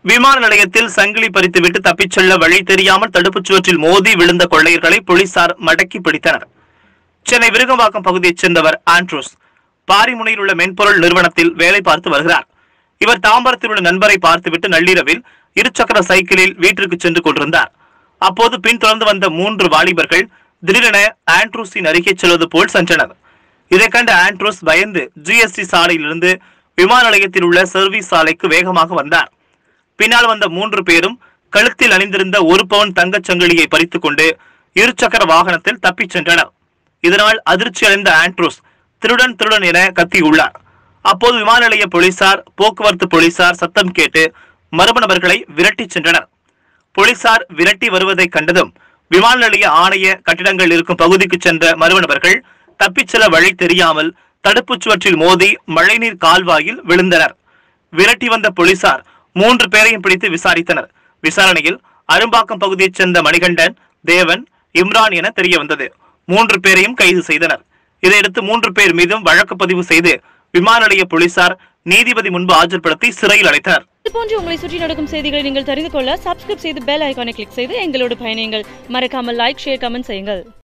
விமான நிலையத்தில் சங்கிலி பறித்துவிட்டு தப்பிச் செல்ல வழி தெரியாமல் தடுப்புச் சுவற்றில் மோதி விழுந்த கொள்ளையர்களை போலீசார் மடக்கி பிடித்தனர் சென்னை விருகம்பாக்கம் பகுதியைச் சேர்ந்தவர் ஆண்ட்ரூஸ் பாரிமுனையில் உள்ள மென்பொருள் நிறுவனத்தில் வேலை பார்த்து வருகிறார் இவர் தாம்பரத்தில் உள்ள நண்பரை பார்த்துவிட்டு நள்ளிரவில் இருசக்கர சைக்கிளில் வீட்டிற்கு சென்று கொண்டிருந்தார் அப்போது பின்தொடர்ந்து வந்த மூன்று வாலிபர்கள் திடீரென ஆண்ட்ரூஸின் அருகே செல்வது போல் சென்றனர் இதைக் கண்ட ஆண்ட்ரூஸ் பயந்து ஜிஎஸ்டி சாலையிலிருந்து விமான நிலையத்தில் உள்ள சர்வீஸ் சாலைக்கு வேகமாக வந்தார் பின்னால் வந்த மூன்று பேரும் கழுத்தில் அணிந்திருந்த ஒரு பவுன் தங்கச் சங்கிலியை பறித்துக் கொண்டு இருசக்கர வாகனத்தில் தப்பிச் சென்றனர் இதனால் அதிர்ச்சி அடைந்த ஆண்ட்ரூஸ் திருடன் திருடன் என கத்தியுள்ளார் அப்போது விமான நிலைய போலீசார் போக்குவரத்து போலீசார் சத்தம் கேட்டு மர்ம நபர்களை விரட்டிச் சென்றனர் போலீசார் விரட்டி வருவதைக் கண்டதும் விமான நிலைய ஆணைய கட்டிடங்கள் இருக்கும் பகுதிக்கு சென்ற மர்ம நபர்கள் தப்பிச் செல்ல வழி தெரியாமல் தடுப்புச் சுவற்றில் மோதி மழைநீர் கால்வாயில் விழுந்தனர் விரட்டி வந்த போலீசார் மூன்று பேரையும் பிடித்து விசாரித்தனர் விசாரணையில் அரும்பாக்கம் பகுதியைச் சேர்ந்த மணிகண்டன் தேவன் இம்ரான் என தெரிய வந்தது மூன்று பேரையும் கைது செய்தனர் இதையடுத்து மூன்று பேர் மீதும் வழக்கு பதிவு செய்து விமான நிலைய போலீசார் நீதிபதி முன்பு ஆஜர்படுத்தி சிறையில் அடைத்தனர் இது போன்று உங்களை சுற்றி நடக்கும் செய்திகளை நீங்கள் தெரிந்து கொள்ள சப்ஸ்கிரைப் செய்து பெல் ஐகானை கிளிக் செய்து எங்களோடு பயணியுங்கள் மறக்காமல் லைக் ஷேர் கமெண்ட் செய்யுங்கள்